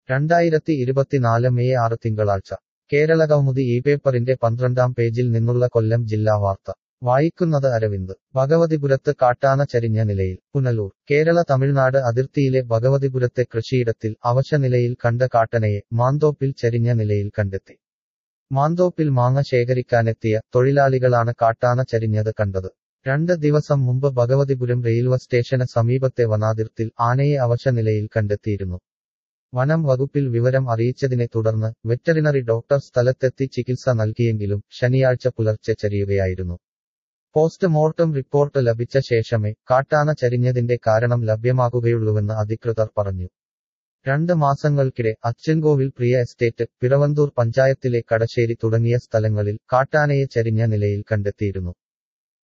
രണ്ടായിരത്തി ഇരുപത്തിനാല് മെയ് ആറ് തിങ്കളാഴ്ച കേരള കൗമുദി ഈ പേപ്പറിന്റെ പന്ത്രണ്ടാം പേജിൽ നിന്നുള്ള കൊല്ലം ജില്ലാ വാർത്ത വായിക്കുന്നത് അരവിന്ദ് ഭഗവതിപുരത്ത് കാട്ടാന ചരിഞ്ഞ നിലയിൽ പുനലൂർ കേരള തമിഴ്നാട് അതിർത്തിയിലെ ഭഗവതിപുരത്തെ കൃഷിയിടത്തിൽ അവശനിലയിൽ കണ്ട കാട്ടനയെ മാന്തോപ്പിൽ ചരിഞ്ഞ നിലയിൽ കണ്ടെത്തി മാന്തോപ്പിൽ മാങ്ങ ശേഖരിക്കാനെത്തിയ തൊഴിലാളികളാണ് കാട്ടാന ചരിഞ്ഞത് കണ്ടത് രണ്ട് ദിവസം മുമ്പ് ഭഗവതിപുരം റെയിൽവേ സ്റ്റേഷന് സമീപത്തെ വനാതിർത്തിൽ ആനയെ അവശനിലയിൽ കണ്ടെത്തിയിരുന്നു വനം വകുപ്പിൽ വിവരം അറിയിച്ചതിനെ തുടർന്ന് വെറ്ററിനറി ഡോക്ടർ സ്ഥലത്തെത്തി ചികിത്സ നൽകിയെങ്കിലും ശനിയാഴ്ച പുലർച്ചെ ചരിയുകയായിരുന്നു പോസ്റ്റ്മോർട്ടം റിപ്പോർട്ട് ലഭിച്ച ശേഷമേ കാട്ടാന ചരിഞ്ഞതിന്റെ കാരണം ലഭ്യമാകുകയുള്ളൂവെന്ന് അധികൃതർ പറഞ്ഞു രണ്ട് മാസങ്ങൾക്കിടെ അച്ചൻകോവിൽ പ്രിയ എസ്റ്റേറ്റ് പിറവന്തൂർ പഞ്ചായത്തിലെ കടശ്ശേരി തുടങ്ങിയ സ്ഥലങ്ങളിൽ കാട്ടാനയെ ചരിഞ്ഞ നിലയിൽ കണ്ടെത്തിയിരുന്നു